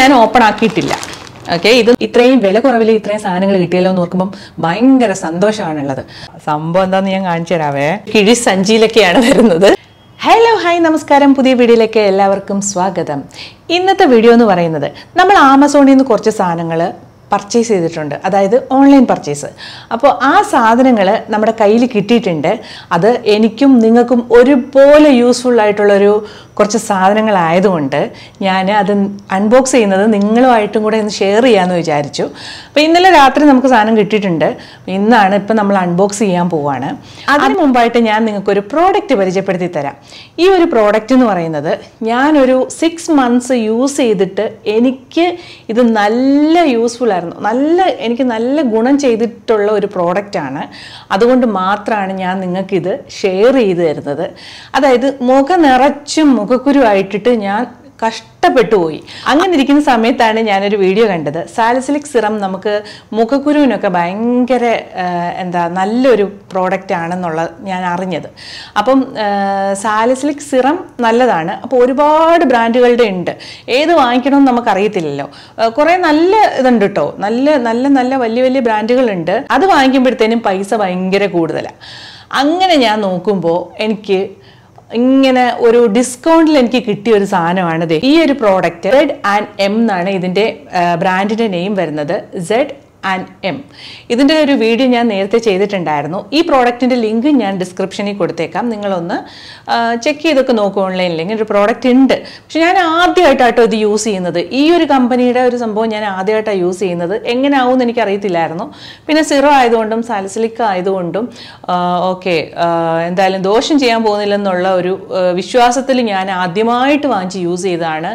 ഞാൻ ഓപ്പൺ ആക്കിയിട്ടില്ല ഓക്കെ ഇത് ഇത്രയും വില കുറവിൽ ഇത്രയും സാധനങ്ങൾ കിട്ടിയല്ലോ എന്ന് ഓർക്കുമ്പം ഭയങ്കര സന്തോഷമാണുള്ളത് സംഭവം എന്താന്ന് ഞാൻ കാണിച്ചു തരാവേ കിഴി സഞ്ചിയിലൊക്കെയാണ് വരുന്നത് ഹലോ ഹായ് നമസ്കാരം പുതിയ വീഡിയോയിലേക്ക് എല്ലാവർക്കും സ്വാഗതം ഇന്നത്തെ വീഡിയോ എന്ന് പറയുന്നത് നമ്മൾ ആമസോണിൽ നിന്ന് കുറച്ച് സാധനങ്ങൾ പർച്ചേസ് ചെയ്തിട്ടുണ്ട് അതായത് ഓൺലൈൻ പർച്ചേസ് അപ്പോൾ ആ സാധനങ്ങൾ നമ്മുടെ കയ്യിൽ കിട്ടിയിട്ടുണ്ട് അത് എനിക്കും നിങ്ങൾക്കും ഒരുപോലെ യൂസ്ഫുൾ ആയിട്ടുള്ളൊരു കുറച്ച് സാധനങ്ങളായതുകൊണ്ട് ഞാൻ അത് അൺബോക്സ് ചെയ്യുന്നത് നിങ്ങളുമായിട്ടും കൂടെ ഒന്ന് ഷെയർ ചെയ്യാമെന്ന് വിചാരിച്ചു അപ്പോൾ ഇന്നലെ രാത്രി നമുക്ക് സാധനം കിട്ടിയിട്ടുണ്ട് ഇന്നാണ് ഇപ്പം നമ്മൾ അൺബോക്സ് ചെയ്യാൻ പോവാണ് അതിന് മുമ്പായിട്ട് ഞാൻ നിങ്ങൾക്കൊരു പ്രോഡക്റ്റ് പരിചയപ്പെടുത്തി തരാം ഈ ഒരു പ്രോഡക്റ്റ് എന്ന് പറയുന്നത് ഞാനൊരു സിക്സ് മന്ത്സ് യൂസ് ചെയ്തിട്ട് എനിക്ക് ഇത് നല്ല യൂസ്ഫുൾ ആയിരുന്നു നല്ല എനിക്ക് നല്ല ഗുണം ചെയ്തിട്ടുള്ള ഒരു പ്രോഡക്റ്റാണ് അതുകൊണ്ട് മാത്രമാണ് ഞാൻ നിങ്ങൾക്കിത് ഷെയർ ചെയ്ത് തരുന്നത് അതായത് മുഖം നിറച്ചും മുഖക്കുരു ആയിട്ടിട്ട് ഞാൻ കഷ്ടപ്പെട്ടു പോയി അങ്ങനെ ഇരിക്കുന്ന സമയത്താണ് ഞാനൊരു വീഡിയോ കണ്ടത് സാലിസിലിക് സിറം നമുക്ക് മുഖക്കുരുവിനൊക്കെ ഭയങ്കര ആ, എന്താ നല്ലൊരു പ്രോഡക്റ്റ് ആണെന്നുള്ളത് ഞാൻ അറിഞ്ഞത് അപ്പം സാലിസിലിക് സിറം നല്ലതാണ് അപ്പോൾ ഒരുപാട് ബ്രാൻഡുകളുടെ ഉണ്ട് ഏത് വാങ്ങിക്കണമെന്ന് നമുക്കറിയത്തില്ലല്ലോ ആ, കുറേ നല്ല ഇതുണ്ട് കേട്ടോ നല്ല നല്ല നല്ല വലിയ വലിയ ബ്രാൻഡുകളുണ്ട് അത് വാങ്ങിക്കുമ്പോഴത്തേനും പൈസ ഭയങ്കര കൂടുതലാണ് അങ്ങനെ ഞാൻ നോക്കുമ്പോൾ എനിക്ക് ഇങ്ങനെ ഒരു ഡിസ്കൗണ്ടിൽ എനിക്ക് കിട്ടിയ ഒരു സാധനമാണ് ദേ. ഈ ഒരു പ്രോഡക്റ്റ് സെഡ് ആൻഡ് എം എന്നാണ് ഇതിന്റെ ബ്രാൻഡിന്റെ നെയിം വരുന്നത് സെഡ് ആൻഡ് എം ഇതിന്റെ ഒരു വീഡിയോ ഞാൻ നേരത്തെ ചെയ്തിട്ടുണ്ടായിരുന്നു ഈ പ്രോഡക്റ്റിന്റെ ലിങ്ക് ഞാൻ ഡിസ്ക്രിപ്ഷനിൽ കൊടുത്തേക്കാം നിങ്ങളൊന്ന് ചെക്ക് ചെയ്തൊക്കെ നോക്കും ഓൺലൈനിൽ ഇങ്ങനെ ഒരു പ്രോഡക്റ്റ് ഉണ്ട് പക്ഷെ ഞാൻ ആദ്യമായിട്ടാട്ടോ ഇത് യൂസ് ചെയ്യുന്നത് ഈ ഒരു കമ്പനിയുടെ ഒരു സംഭവം ഞാൻ ആദ്യമായിട്ടാണ് യൂസ് ചെയ്യുന്നത് എങ്ങനെ ആവും എന്ന് എനിക്ക് അറിയത്തില്ലായിരുന്നു പിന്നെ സിറോ ആയതുകൊണ്ടും സാലിസിലിക്ക ആയതുകൊണ്ടും ഓക്കെ എന്തായാലും ദോഷം ചെയ്യാൻ പോകുന്നില്ലെന്നുള്ള ഒരു വിശ്വാസത്തിൽ ഞാൻ ആദ്യമായിട്ട് വാങ്ങിച്ച് യൂസ് ചെയ്തതാണ്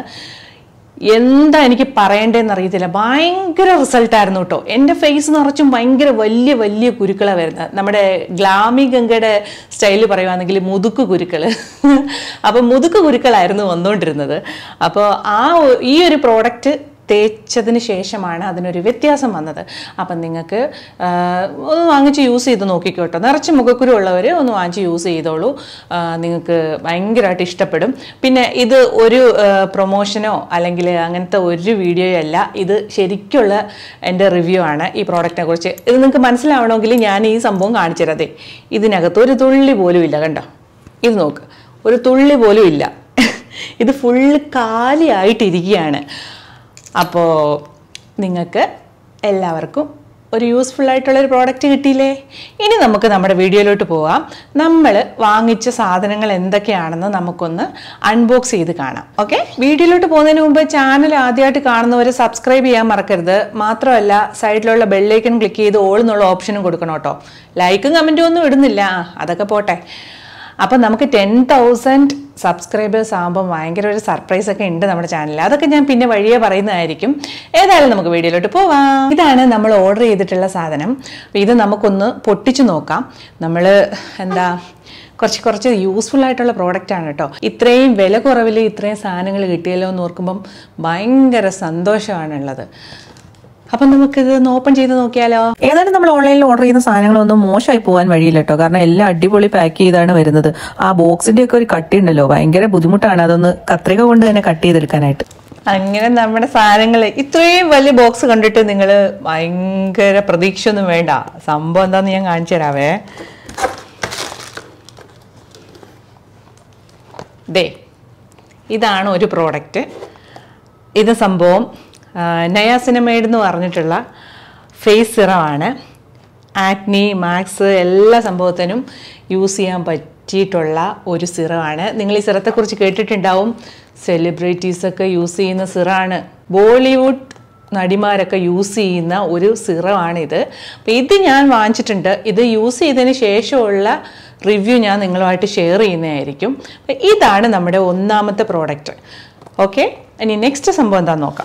എന്താ എനിക്ക് പറയേണ്ടതെന്ന് അറിയത്തില്ല ഭയങ്കര റിസൾട്ടായിരുന്നു കേട്ടോ എൻ്റെ ഫേസ് നിറച്ചും ഭയങ്കര വലിയ വലിയ കുരുക്കളാണ് വരുന്നത് നമ്മുടെ ഗ്ലാമി ഗംഗയുടെ സ്റ്റൈലിൽ പറയുവാണെങ്കിൽ മുതുക്ക് കുരുക്കൾ അപ്പോൾ മുതുക്ക് കുരുക്കളായിരുന്നു വന്നുകൊണ്ടിരുന്നത് അപ്പോൾ ആ ഒ- ഈ ഒരു പ്രോഡക്റ്റ് തേച്ചതിന് ശേഷമാണ് അതിനൊരു വ്യത്യാസം വന്നത് അപ്പം നിങ്ങൾക്ക് ആ, ഒന്ന് വാങ്ങിച്ച് യൂസ് ചെയ്ത് നോക്കിക്കോട്ടോ നിറച്ച് മുഖക്കുരു ഉള്ളവർ ഒന്ന് വാങ്ങിച്ച് യൂസ് ചെയ്തോളൂ ആ, നിങ്ങൾക്ക് ഭയങ്കരമായിട്ട് ഇഷ്ടപ്പെടും പിന്നെ ഇത് ഒരു പ്രൊമോഷനോ അല്ലെങ്കിൽ അങ്ങനത്തെ ഒരു വീഡിയോയോ അല്ല ഇത് ശരിക്കുള്ള എൻ്റെ റിവ്യൂ ആണ് ഈ പ്രോഡക്റ്റിനെ കുറിച്ച് ഇത് നിങ്ങൾക്ക് മനസ്സിലാവണമെങ്കിൽ ഞാൻ ഈ സംഭവം കാണിച്ചു തരാതെ ഇതിനകത്ത് ഒരു തുള്ളി പോലും ഇല്ല കണ്ടോ ഇത് നോക്ക് ഒരു തുള്ളി പോലും ഇല്ല ഇത് ഫുള്ള് കാലിയായിട്ടിരിക്കുകയാണ് അപ്പോൾ നിങ്ങൾക്ക് എല്ലാവർക്കും ഒരു യൂസ്ഫുൾ ആയിട്ടുള്ള ഒരു പ്രോഡക്റ്റ് കിട്ടിയില്ലേ ഇനി നമുക്ക് നമ്മുടെ വീഡിയോയിലോട്ട് പോവാം നമ്മൾ വാങ്ങിച്ച സാധനങ്ങൾ എന്തൊക്കെയാണെന്ന് നമുക്കൊന്ന് അൺബോക്സ് ചെയ്ത് കാണാം ഓക്കെ വീഡിയോയിലോട്ട് പോകുന്നതിന് മുമ്പ് ചാനൽ ആദ്യമായിട്ട് കാണുന്നവർ സബ്സ്ക്രൈബ് ചെയ്യാൻ മറക്കരുത് മാത്രമല്ല സൈഡിലുള്ള ബെല്ലൈക്കൺ ക്ലിക്ക് ചെയ്ത് ഓൾ എന്നുള്ള ഓപ്ഷനും കൊടുക്കണം കേട്ടോ ലൈക്കും കമൻറ്റും ഒന്നും ഇടുന്നില്ല ആ, അതൊക്കെ പോട്ടെ അപ്പം നമുക്ക് ടെൻ തൗസൻഡ് സബ്സ്ക്രൈബേഴ്സ് ആകുമ്പോൾ ഭയങ്കര ഒരു സർപ്രൈസ് ഒക്കെ ഉണ്ട് നമ്മുടെ ചാനലിൽ അതൊക്കെ ഞാൻ പിന്നെ വഴിയെ പറയുന്നതായിരിക്കും ഏതായാലും നമുക്ക് വീഡിയോയിലോട്ട് പോവാം ഇതാണ് നമ്മൾ ഓർഡർ ചെയ്തിട്ടുള്ള സാധനം അപ്പോൾ ഇത് നമുക്കൊന്ന് പൊട്ടിച്ചു നോക്കാം നമ്മൾ എന്താ കുറച്ച് കുറച്ച് യൂസ്ഫുൾ ആയിട്ടുള്ള പ്രോഡക്റ്റ് ആണ് കേട്ടോ ഇത്രയും വില കുറവിൽ ഇത്രയും സാധനങ്ങൾ കിട്ടിയല്ലോ എന്ന് ഓർക്കുമ്പം ഭയങ്കര സന്തോഷമാണുള്ളത് അപ്പം നമുക്കിത് ഒന്ന് ഓപ്പൺ ചെയ്ത് നോക്കിയാലോ ഏതായാലും നമ്മൾ ഓൺലൈനിൽ ഓർഡർ ചെയ്യുന്ന സാധനങ്ങളൊന്നും മോശമായി പോകാൻ വഴിയില്ല കേട്ടോ കാരണം എല്ലാം അടിപൊളി പാക്ക് ചെയ്താണ് വരുന്നത് ആ ബോക്സിന്റെ ഒക്കെ ഒരു കട്ടി ഉണ്ടല്ലോ ഭയങ്കര ബുദ്ധിമുട്ടാണ് അതൊന്ന് കത്രിക കൊണ്ട് തന്നെ കട്ട് ചെയ്തെടുക്കാനായിട്ട് അങ്ങനെ നമ്മുടെ സാധനങ്ങൾ ഇത്രയും വലിയ ബോക്സ് കണ്ടിട്ട് നിങ്ങൾ ഭയങ്കര പ്രതീക്ഷയൊന്നും വേണ്ട സംഭവം എന്താന്ന് ഞാൻ കാണിച്ചു തരാവേ ദേ ഇതാണ് ഒരു പ്രോഡക്റ്റ് ഇത് സംഭവം നയാസിനമേഡ് എന്ന് പറഞ്ഞിട്ടുള്ള ഫേസ് സിറമാണ് ആക്നി മാക്സ് എല്ലാ സംഭവത്തിനും യൂസ് ചെയ്യാൻ പറ്റിയിട്ടുള്ള ഒരു സിറമാണ് നിങ്ങൾ ഈ സിറത്തെക്കുറിച്ച് കേട്ടിട്ടുണ്ടാവും സെലിബ്രിറ്റീസൊക്കെ യൂസ് ചെയ്യുന്ന സിറാണ് ബോളിവുഡ് നടിമാരൊക്കെ യൂസ് ചെയ്യുന്ന ഒരു സിറമാണിത് അപ്പോൾ ഇത് ഞാൻ വാങ്ങിച്ചിട്ടുണ്ട് ഇത് യൂസ് ചെയ്തതിന് ശേഷമുള്ള റിവ്യൂ ഞാൻ നിങ്ങളുമായിട്ട് ഷെയർ ചെയ്യുന്നതായിരിക്കും അപ്പോൾ ഇതാണ് നമ്മുടെ ഒന്നാമത്തെ പ്രോഡക്റ്റ് ഓക്കെ ഇനി നെക്സ്റ്റ് സംഭവം എന്താണെന്ന് നോക്കാം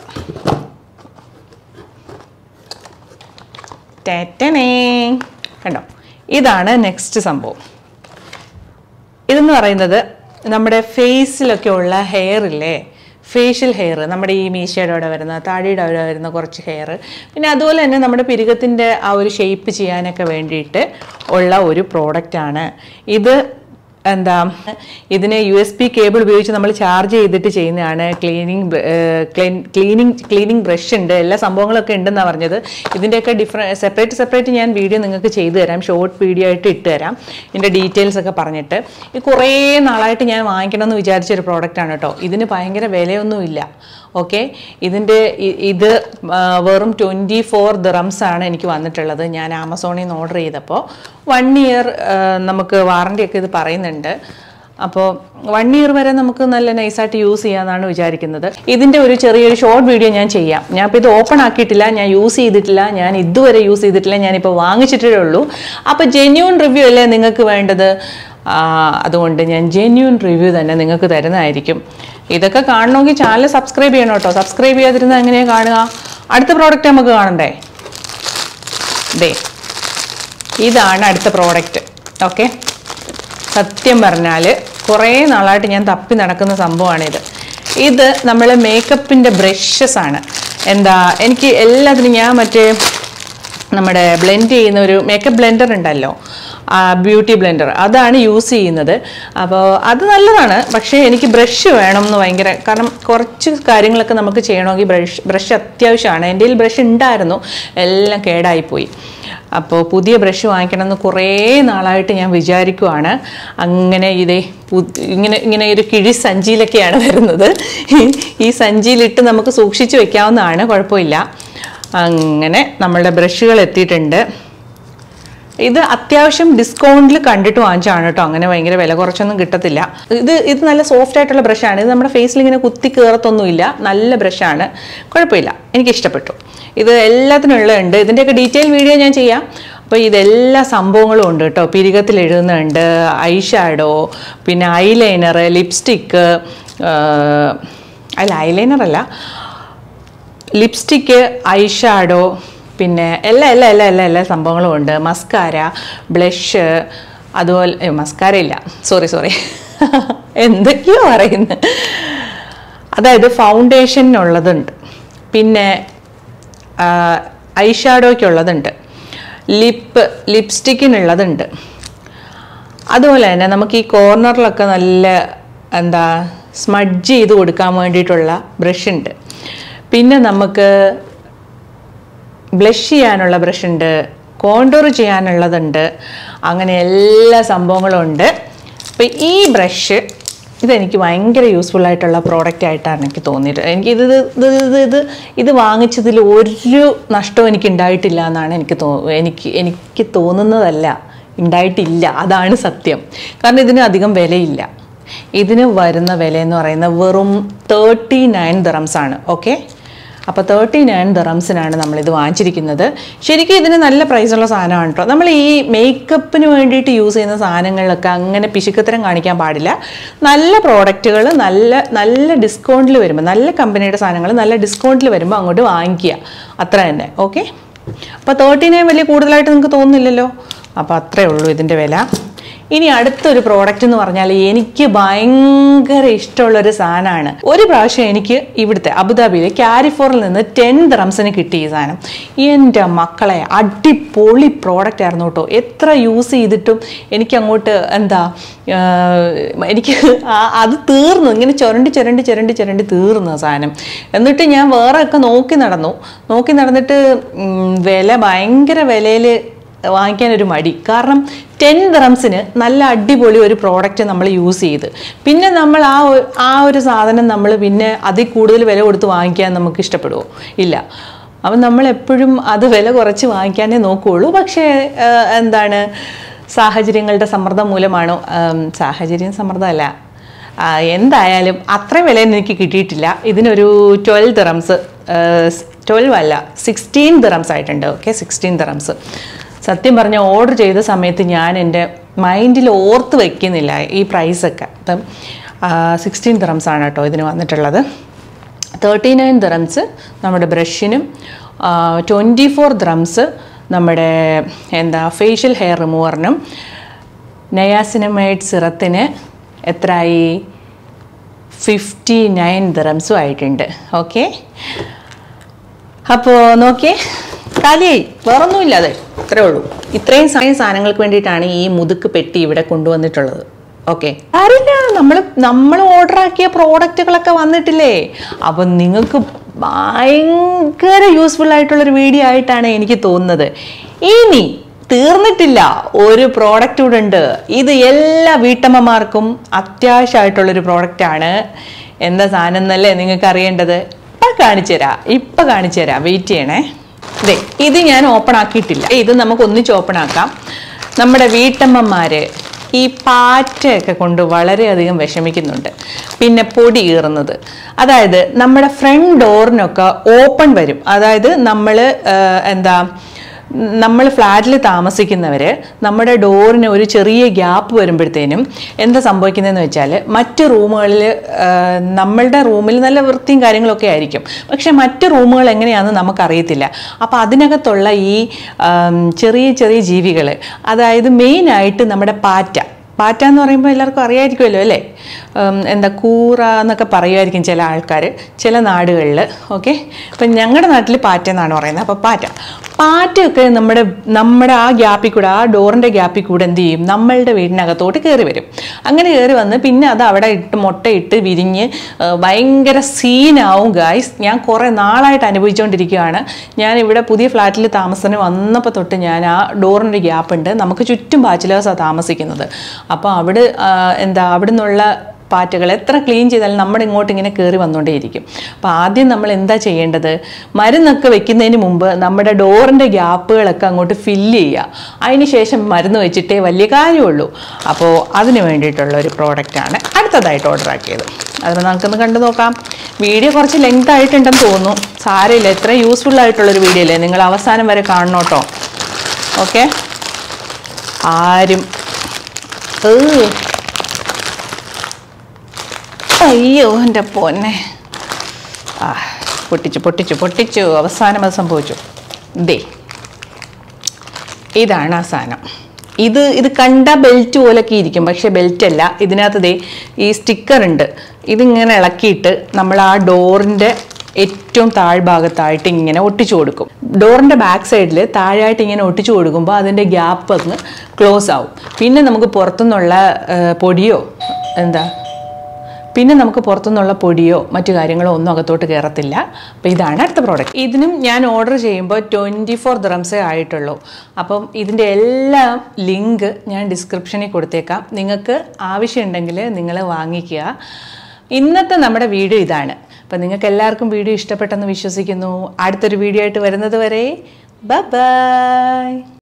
ടാറ്റനേ കണ്ടോ ഇതാണ് നെക്സ്റ്റ് സംഭവം ഇതെന്ന് പറയുന്നത് നമ്മുടെ ഫേസിലൊക്കെ ഉള്ള ഹെയർ ഇല്ലേ ഫേഷ്യൽ ഹെയർ നമ്മുടെ ഈ മീശയുടെ അവിടെ വരുന്ന താടിയുടെ അവിടെ വരുന്ന കുറച്ച് ഹെയർ പിന്നെ അതുപോലെ തന്നെ നമ്മുടെ പിരുകത്തിൻ്റെ ആ ഒരു ഷേപ്പ് ചെയ്യാനൊക്കെ വേണ്ടിയിട്ട് ഉള്ള ഒരു പ്രോഡക്റ്റാണ് ഇത് എന്താ ഇതിനെ യു എസ് പി കേബിൾ ഉപയോഗിച്ച് നമ്മൾ ചാർജ് ചെയ്തിട്ട് ചെയ്യുന്നതാണ് ക്ലീനിങ് ക്ലീനിങ് ക്ലീനിങ് ബ്രഷ് ഉണ്ട് എല്ലാ സംഭവങ്ങളൊക്കെ ഉണ്ടെന്നാണ് പറഞ്ഞത് ഇതിൻ്റെയൊക്കെ ഡിഫറെൻറ്റ് സെപ്പറേറ്റ് സെപ്പറേറ്റ് ഞാൻ വീഡിയോ നിങ്ങൾക്ക് ചെയ്തു തരാം ഷോർട്ട് വീഡിയോ ആയിട്ട് ഇട്ട് തരാം ഇതിൻ്റെ ഡീറ്റെയിൽസ് ഒക്കെ പറഞ്ഞിട്ട് ഇത് കുറേ നാളായിട്ട് ഞാൻ വാങ്ങിക്കണമെന്ന് വിചാരിച്ചൊരു പ്രോഡക്റ്റാണ് കേട്ടോ ഇതിന് ഭയങ്കര വിലയൊന്നുമില്ല ഓക്കെ ഇതിൻ്റെ ഇ- ഇത് ആ, വെറും ട്വൻറ്റി ഫോർ ദിറംസ് ആണ് എനിക്ക് വന്നിട്ടുള്ളത് ഞാൻ ആമസോണിൽ നിന്ന് ഓർഡർ ചെയ്തപ്പോൾ വൺ ഇയർ നമുക്ക് വാറണ്ടി ഒക്കെ ഇത് പറയുന്നുണ്ട് അപ്പോൾ വൺ ഇയർ വരെ നമുക്ക് നല്ല നൈസായിട്ട് യൂസ് ചെയ്യാമെന്നാണ് വിചാരിക്കുന്നത് ഇതിൻ്റെ ഒരു ചെറിയൊരു ഷോർട്ട് വീഡിയോ ഞാൻ ചെയ്യാം ഞാൻ ഇപ്പോൾ ഇത് ഓപ്പൺ ആക്കിയിട്ടില്ല ഞാൻ യൂസ് ചെയ്തിട്ടില്ല ഞാൻ ഇതുവരെ യൂസ് ചെയ്തിട്ടില്ല ഞാനിപ്പോൾ വാങ്ങിച്ചിട്ടേ ഉള്ളൂ അപ്പോൾ ജെന്യൂൺ റിവ്യൂ അല്ലേ നിങ്ങൾക്ക് വേണ്ടത് ആ, അതുകൊണ്ട് ഞാൻ ജെന്യൂൺ റിവ്യൂ തന്നെ നിങ്ങൾക്ക് തരുന്നതായിരിക്കും ഇതൊക്കെ കാണണമെങ്കിൽ ചാനൽ സബ്സ്ക്രൈബ് ചെയ്യണം കേട്ടോ സബ്സ്ക്രൈബ് ചെയ്യാതിരുന്നാൽ എങ്ങനെയാണ് കാണുക അടുത്ത പ്രോഡക്റ്റ് നമുക്ക് കാണണ്ടേ ദേ ഇതാണ് അടുത്ത പ്രോഡക്റ്റ് ഓക്കെ സത്യം പറഞ്ഞാൽ കുറേ നാളായിട്ട് ഞാൻ തപ്പി നടക്കുന്ന സംഭവമാണിത് ഇത് നമ്മൾ മേക്കപ്പിൻ്റെ ബ്രഷസ് ആണ് എന്താ എനിക്ക് എല്ലാത്തിനും ഞാൻ മറ്റേ നമ്മുടെ ബ്ലെൻഡ് ചെയ്യുന്ന ഒരു മേക്കപ്പ് ബ്ലെൻഡർ ഉണ്ടല്ലോ ബ്യൂട്ടി ബ്ലെൻഡർ അതാണ് യൂസ് ചെയ്യുന്നത് അപ്പോൾ അത് നല്ലതാണ് പക്ഷേ എനിക്ക് ബ്രഷ് വേണം എന്ന് ഭയങ്കര കാരണം കുറച്ച് കാര്യങ്ങളൊക്കെ നമുക്ക് ചെയ്യണമെങ്കിൽ ബ്രഷ് ബ്രഷ് അത്യാവശ്യമാണ് എൻ്റെ കയ്യിൽ ബ്രഷ് ഉണ്ടായിരുന്നു എല്ലാം കേടായിപ്പോയി അപ്പോൾ പുതിയ ബ്രഷ് വാങ്ങിക്കണമെന്ന് കുറേ നാളായിട്ട് ഞാൻ വിചാരിക്കുവാണ് അങ്ങനെ ഇതേ പു- ഇങ്ങനെ ഇങ്ങനെ ഒരു കിഴി സഞ്ചിയിലൊക്കെയാണ് വരുന്നത് ഈ സഞ്ചിയിലിട്ട് നമുക്ക് സൂക്ഷിച്ച് വെക്കാവുന്നതാണ് കുഴപ്പമില്ല അങ്ങനെ നമ്മളുടെ ബ്രഷുകൾ എത്തിയിട്ടുണ്ട് ഇത് അത്യാവശ്യം ഡിസ്കൗണ്ടിൽ കണ്ടിട്ട് വാങ്ങിച്ചാണ് കേട്ടോ അങ്ങനെ ഭയങ്കര വില കുറച്ചൊന്നും കിട്ടത്തില്ല ഇത് ഇത് നല്ല സോഫ്റ്റ് ആയിട്ടുള്ള ബ്രഷാണ് ഇത് നമ്മുടെ ഫേസിൽ ഇങ്ങനെ കുത്തി കയറത്തൊന്നുമില്ല നല്ല ബ്രഷാണ് കുഴപ്പമില്ല എനിക്ക് ഇഷ്ടപ്പെട്ടു ഇത് എല്ലാത്തിനും ഉള്ളതുണ്ട് ഇതിൻ്റെയൊക്കെ ഡീറ്റെയിൽ വീഡിയോ ഞാൻ ചെയ്യാം അപ്പോൾ ഇതെല്ലാ സംഭവങ്ങളും ഉണ്ട് കേട്ടോ പിരികത്തിൽ എഴുതുന്നുണ്ട് ഐ ഷാഡോ പിന്നെ ഐലൈനർ ലിപ്സ്റ്റിക്ക് അല്ല ഐലൈനർ അല്ല ലിപ്സ്റ്റിക്ക് ഐഷാഡോ പിന്നെ എല്ലാ എല്ലാ എല്ലാ എല്ലാ എല്ലാ സംഭവങ്ങളും ഉണ്ട് മസ്കാര ബ്ലഷ് അതുപോലെ മസ്കാര ഇല്ല സോറി സോറി എന്തൊക്കെയോ പറയുന്നത് അതായത് ഫൗണ്ടേഷനുള്ളതുണ്ട് പിന്നെ ഐഷാഡോയ്ക്കുള്ളതുണ്ട് ലിപ്പ് ലിപ്സ്റ്റിക്കിനുള്ളതുണ്ട് അതുപോലെ തന്നെ നമുക്ക് ഈ കോർണറിലൊക്കെ നല്ല എന്താ സ്മഡ്ജ് ചെയ്ത് കൊടുക്കാൻ വേണ്ടിയിട്ടുള്ള ബ്രഷ് ഉണ്ട് പിന്നെ നമുക്ക് ബ്ലഷ് ചെയ്യാനുള്ള ബ്രഷ് ഉണ്ട് കോണ്ടൂർ ചെയ്യാനുള്ളതുണ്ട് അങ്ങനെ എല്ലാ സംഭവങ്ങളും ഉണ്ട് അപ്പോൾ ഈ ബ്രഷ് ഇതെനിക്ക് ഭയങ്കര യൂസ്ഫുൾ ആയിട്ടുള്ള പ്രോഡക്റ്റ് ആയിട്ടാണ് എനിക്ക് തോന്നിയത് എനിക്ക് ഇത് ഇത് ഇത് ഇത് ഇത് ഇത് വാങ്ങിച്ചതിൽ ഒരു നഷ്ടവും എനിക്ക് ഉണ്ടായിട്ടില്ല എന്നാണ് എനിക്ക് തോ എനിക്ക് എനിക്ക് തോന്നുന്നതല്ല ഉണ്ടായിട്ടില്ല അതാണ് സത്യം കാരണം ഇതിന് അധികം വിലയില്ല ഇതിന് വരുന്ന വില എന്ന് പറയുന്നത് വെറും തേർട്ടി നയൻ ദിറംസ് ആണ് ഓക്കെ അപ്പോൾ തേർട്ടി നയൻ ദിറംസിനാണ് നമ്മളിത് വാങ്ങിച്ചിരിക്കുന്നത് ശരിക്കും ഇതിന് നല്ല പ്രൈസുള്ള സാധനമാണ് കേട്ടോ നമ്മൾ ഈ മേക്കപ്പിന് വേണ്ടിയിട്ട് യൂസ് ചെയ്യുന്ന സാധനങ്ങളിലൊക്കെ അങ്ങനെ പിശുക്കത്തരം കാണിക്കാൻ പാടില്ല നല്ല പ്രോഡക്റ്റുകൾ നല്ല നല്ല ഡിസ്കൗണ്ടിൽ വരുമ്പോൾ നല്ല കമ്പനിയുടെ സാധനങ്ങൾ നല്ല ഡിസ്കൗണ്ടിൽ വരുമ്പോൾ അങ്ങോട്ട് വാങ്ങിക്കുക അത്ര തന്നെ ഓക്കെ അപ്പോൾ തേർട്ടി നയൻ വലിയ കൂടുതലായിട്ട് നിങ്ങൾക്ക് തോന്നുന്നില്ലല്ലോ അപ്പോൾ അത്രേ ഉള്ളൂ ഇതിൻ്റെ വില ഇനി അടുത്തൊരു പ്രോഡക്റ്റ് എന്ന് പറഞ്ഞാൽ എനിക്ക് ഭയങ്കര ഇഷ്ടമുള്ളൊരു സാധനമാണ് ഒരു പ്രാവശ്യം എനിക്ക് ഇവിടുത്തെ അബുദാബിയിലെ കാരിഫോറിൽ നിന്ന് ടെൻ ദ്രംസിന് കിട്ടി ഈ സാധനം എൻ്റെ മക്കളെ അടിപൊളി പ്രോഡക്റ്റ് ആയിരുന്നു കേട്ടോ എത്ര യൂസ് ചെയ്തിട്ടും എനിക്ക് അങ്ങോട്ട് എന്താ ആഹ്, എനിക്ക് ആ- അത് തീർന്നു ഇങ്ങനെ ചുരണ്ടി ചുരണ്ടി ചുരണ്ടി ചുരണ്ടി തീർന്നു ആ സാധനം എന്നിട്ട് ഞാൻ വേറെ ഒക്കെ നോക്കി നടന്നു നോക്കി നടന്നിട്ട് ഉം, വില ഭയങ്കര വിലയിൽ വാങ്ങിക്കാൻ ഒരു മടി കാരണം ടെൻ ദ്രംസിന് നല്ല അടിപൊളി ഒരു പ്രോഡക്റ്റ് നമ്മൾ യൂസ് ചെയ്ത് പിന്നെ നമ്മൾ ആ ഒ- ആ ഒരു സാധനം നമ്മൾ പിന്നെ അതിൽ കൂടുതൽ വില കൊടുത്ത് വാങ്ങിക്കാൻ നമുക്ക് ഇഷ്ടപ്പെടുമോ ഇല്ല അപ്പം നമ്മൾ എപ്പോഴും അത് വില കുറച്ച് വാങ്ങിക്കാനേ നോക്കുകയുള്ളൂ പക്ഷേ ആ, എന്താണ് സാഹചര്യങ്ങളുടെ സമ്മർദ്ദം മൂലമാണോ ആം, സാഹചര്യം സമ്മർദ്ദമല്ല ആ, എന്തായാലും അത്ര വില എനിക്ക് കിട്ടിയിട്ടില്ല ഇതിനൊരു ട്വൽവ് ദിറംസ് ട്വൽവ് അല്ല സിക്സ്റ്റീൻ ദിറംസ് ആയിട്ടുണ്ട് ഓക്കെ സിക്സ്റ്റീൻ ദിറംസ് സത്യം പറഞ്ഞ ഓർഡർ ചെയ്ത സമയത്ത് ഞാൻ എൻ്റെ മൈൻഡിൽ ഓർത്ത് വയ്ക്കുന്നില്ല ഈ പ്രൈസൊക്കെ അപ്പം സിക്സ്റ്റീൻ ദിറംസ് ആണ് കേട്ടോ ഇതിന് വന്നിട്ടുള്ളത് തേർട്ടി നയൻ ദിറംസ് നമ്മുടെ ബ്രഷിനും ട്വൻറ്റി ഫോർ ദ്രംസ് നമ്മുടെ എന്താ ഫേഷ്യൽ ഹെയർ റിമൂവറിനും നയാസിനമൈഡ് സിറത്തിന് എത്രയായി ഫിഫ്റ്റി നയൻ ദിറംസും ആയിട്ടുണ്ട് ഓക്കെ അപ്പോൾ നോക്കിയേ കാലിയായി വേറൊന്നുമില്ല അത് ഇത്രേ ഉള്ളൂ ഇത്രയും സമയം സാധനങ്ങൾക്ക് വേണ്ടിയിട്ടാണ് ഈ മുതുക്ക് പെട്ടി ഇവിടെ കൊണ്ടുവന്നിട്ടുള്ളത് ഓക്കെ അറിയില്ല നമ്മൾ നമ്മൾ ഓർഡർ ആക്കിയ പ്രോഡക്റ്റുകളൊക്കെ വന്നിട്ടില്ലേ അപ്പം നിങ്ങൾക്ക് ഭയങ്കര യൂസ്ഫുൾ ആയിട്ടുള്ളൊരു വീഡിയോ ആയിട്ടാണ് എനിക്ക് തോന്നുന്നത് ഇനി തീർന്നിട്ടില്ല ഒരു പ്രോഡക്റ്റ് കൂടെ ഉണ്ട് ഇത് എല്ലാ വീട്ടമ്മമാർക്കും അത്യാവശ്യമായിട്ടുള്ളൊരു പ്രോഡക്റ്റാണ് എന്താ സാധനം എന്നല്ലേ നിങ്ങൾക്ക് അറിയേണ്ടത് ഇപ്പം കാണിച്ചു തരാം ഇപ്പം കാണിച്ചു തരാം വെയിറ്റ് ചെയ്യണേ ദേ ഇത് ഞാൻ ഓപ്പൺ ആക്കിയിട്ടില്ല ഇത് നമുക്ക് ഒന്നിച്ച് ഓപ്പൺ ആക്കാം നമ്മുടെ വീട്ടമ്മമാര് ഈ പാറ്റയൊക്കെ കൊണ്ട് വളരെയധികം വിഷമിക്കുന്നുണ്ട് പിന്നെ പൊടി കീറുന്നത് അതായത് നമ്മുടെ ഫ്രണ്ട് ഡോറിനൊക്കെ ഓപ്പൺ വരും അതായത് നമ്മൾ എന്താ നമ്മൾ ഫ്ലാറ്റിൽ താമസിക്കുന്നവർ നമ്മുടെ ഡോറിന് ഒരു ചെറിയ ഗ്യാപ്പ് വരുമ്പോഴത്തേനും എന്താ സംഭവിക്കുന്നതെന്ന് വെച്ചാൽ മറ്റ് റൂമുകളിൽ നമ്മളുടെ റൂമിൽ നല്ല വൃത്തിയും കാര്യങ്ങളൊക്കെ ആയിരിക്കും പക്ഷെ മറ്റ് റൂമുകൾ എങ്ങനെയാണെന്ന് നമുക്കറിയത്തില്ല അപ്പോൾ അതിനകത്തുള്ള ഈ ആം, ചെറിയ ചെറിയ ജീവികൾ അതായത് മെയിനായിട്ട് നമ്മുടെ പാറ്റ പാറ്റ എന്ന് പറയുമ്പോൾ എല്ലാവർക്കും അറിയായിരിക്കുമല്ലോ അല്ലേ ഉം, എന്താ കൂറ എന്നൊക്കെ പറയുമായിരിക്കും ചില ആൾക്കാർ ചില നാടുകളിൽ ഓക്കെ ഇപ്പം ഞങ്ങളുടെ നാട്ടിൽ പാറ്റ എന്നാണ് പറയുന്നത് അപ്പോൾ പാറ്റ പാറ്റയൊക്കെ നമ്മുടെ നമ്മുടെ ആ ഗ്യാപ്പിൽ കൂടെ ആ ഡോറിൻ്റെ ഗ്യാപ്പിൽ കൂടെ എന്ത് ചെയ്യും നമ്മളുടെ വീടിനകത്തോട്ട് കയറി വരും അങ്ങനെ കയറി വന്ന് പിന്നെ അത് അവിടെ ഇട്ട് മുട്ടയിട്ട് വിരിഞ്ഞ് ആ, ഭയങ്കര സീനാവും ഗായ്സ് ഞാൻ കുറേ നാളായിട്ട് അനുഭവിച്ചുകൊണ്ടിരിക്കുകയാണ് ഞാൻ ഇവിടെ പുതിയ ഫ്ലാറ്റിൽ താമസത്തിന് വന്നപ്പോൾ തൊട്ട് ഞാൻ ആ ഡോറിൻ്റെ ഗ്യാപ്പ് ഉണ്ട് നമുക്ക് ചുറ്റും ബാച്ചിലേഴ്സാണ് താമസിക്കുന്നത് അപ്പോൾ അവിടെ ആ, എന്താ അവിടെ നിന്നുള്ള പാറ്റകൾ എത്ര ക്ലീൻ ചെയ്താലും നമ്മുടെ ഇങ്ങോട്ട് ഇങ്ങനെ കയറി വന്നുകൊണ്ടേയിരിക്കും അപ്പോൾ ആദ്യം നമ്മൾ എന്താ ചെയ്യേണ്ടത് മരുന്നൊക്കെ വെക്കുന്നതിന് മുമ്പ് നമ്മുടെ ഡോറിൻ്റെ ഗ്യാപ്പുകളൊക്കെ അങ്ങോട്ട് ഫില്ല് ചെയ്യുക അതിന് ശേഷം മരുന്ന് വെച്ചിട്ടേ വലിയ കാര്യമുള്ളൂ അപ്പോൾ അതിന് വേണ്ടിയിട്ടുള്ള ഒരു പ്രോഡക്റ്റാണ് അടുത്തതായിട്ട് ഓർഡർ ആക്കിയത് അത് നമുക്കൊന്ന് കണ്ടു നോക്കാം വീഡിയോ കുറച്ച് ലെങ്ത് ആയിട്ടുണ്ടെന്ന് തോന്നുന്നു സാരമില്ല ഇത്ര യൂസ്ഫുൾ ആയിട്ടുള്ളൊരു വീഡിയോ അല്ലേ നിങ്ങൾ അവസാനം വരെ കാണണം കേട്ടോ ഓക്കെ ആരും ഏ അയ്യോ എൻ്റെ പൊന്നെ ആ പൊട്ടിച്ചു പൊട്ടിച്ചു പൊട്ടിച്ചു അവസാനം അത് സംഭവിച്ചു ദേ ഇതാണ് ആ സാധനം ഇത് ഇത് കണ്ട ബെൽറ്റ് പോലൊക്കെ ഇരിക്കും പക്ഷെ ബെൽറ്റ് അല്ല ഇതിനകത്ത് ദേ ഈ സ്റ്റിക്കർ ഉണ്ട് ഇതിങ്ങനെ ഇളക്കിയിട്ട് നമ്മൾ ആ ഡോറിൻ്റെ ഏറ്റവും താഴ്ഭാഗത്തായിട്ട് ഇങ്ങനെ ഒട്ടിച്ചു കൊടുക്കും ഡോറിൻ്റെ ബാക്ക് സൈഡിൽ താഴായിട്ട് ഇങ്ങനെ ഒട്ടിച്ചു കൊടുക്കുമ്പോൾ അതിൻ്റെ ഗ്യാപ്പ് അങ്ങ് ക്ലോസ് ആവും പിന്നെ നമുക്ക് പുറത്തുനിന്നുള്ള ആ, പൊടിയോ എന്താ പിന്നെ നമുക്ക് പുറത്തുനിന്നുള്ള പൊടിയോ മറ്റു കാര്യങ്ങളോ ഒന്നും അകത്തോട്ട് കയറത്തില്ല അപ്പോൾ ഇതാണ് അടുത്ത പ്രോഡക്റ്റ് ഇതിനും ഞാൻ ഓർഡർ ചെയ്യുമ്പോൾ ട്വൻറ്റി ഫോർ ദ്രംസേ ആയിട്ടുള്ളൂ അപ്പം ഇതിൻ്റെ എല്ലാ ലിങ്ക് ഞാൻ ഡിസ്ക്രിപ്ഷനിൽ കൊടുത്തേക്കാം നിങ്ങൾക്ക് ആവശ്യമുണ്ടെങ്കിൽ നിങ്ങൾ വാങ്ങിക്കുക ഇന്നത്തെ നമ്മുടെ വീഡിയോ ഇതാണ് അപ്പം നിങ്ങൾക്ക് എല്ലാവർക്കും വീഡിയോ ഇഷ്ടപ്പെട്ടെന്ന് വിശ്വസിക്കുന്നു അടുത്തൊരു വീഡിയോ ആയിട്ട് വരുന്നത് വരെ ബൈ